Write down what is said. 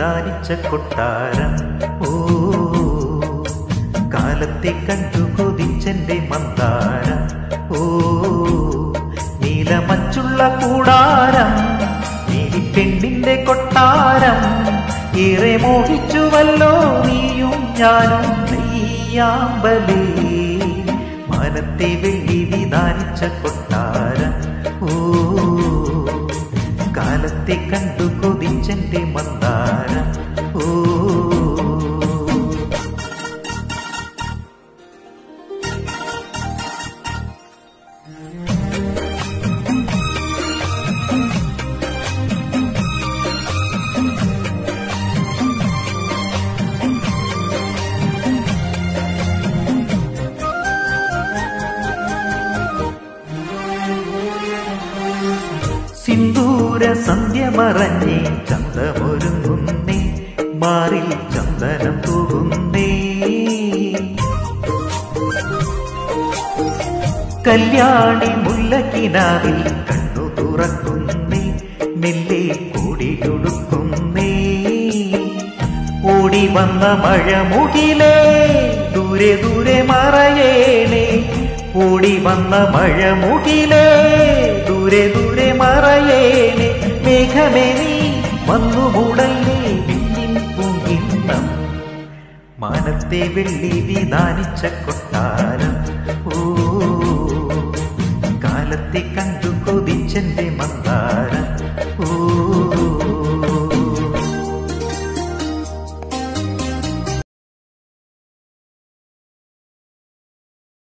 വിധാനിച്ച കൊട്ടാരം ഓ കാലത്തെ കണ്ടു കൊതിച്ചെന്റെ മന്ദാരം ഓ നീലമച്ചുള്ള കൂടാരം നീലിപ്പെണ്ണിന്റെ കൊട്ടാരം ഏറെ മോഹിച്ചുവല്ലോ നീയും ഞാനും നെയ്യാമ്പലേ മാനത്തെ വെള്ളി വിധാനിച്ച കൊട്ടാരം ഓ കാലത്തെ കണ്ടു കൊതിച്ചെന്റെ മന്ദാരം ഓ സിന്ദൂര സന്ധ്യ മറഞ്ഞേ ചന്തമൊരുങ്ങുന്നേ മാറിൽ ചന്ദനം തൂകുന്നേ കല്യാണി മുല്ലക്കിനാവിൽ കണ്ണു തുറക്കുന്നേ മെല്ലെ കൂടിയൊടുക്കുന്നേ ഓടി വന്ന മഴ മുകിലേ ദൂരെ ദൂരെ മറയേണേ ഓടി വന്ന മഴ മുകിലേ ദൂരെ ദൂരെ മറയേണേ മേഘമേ നീ വന്നു മൂടല്ലേ വിണ്ണിൻ പൂങ്കിണ്ണം മാനത്തെ വെള്ളി വിധാനിച്ച കൊട്ടാരം ഓ കാലത്തെ കണ്ടു കൊതിച്ചെന്റെ മന്ദാരം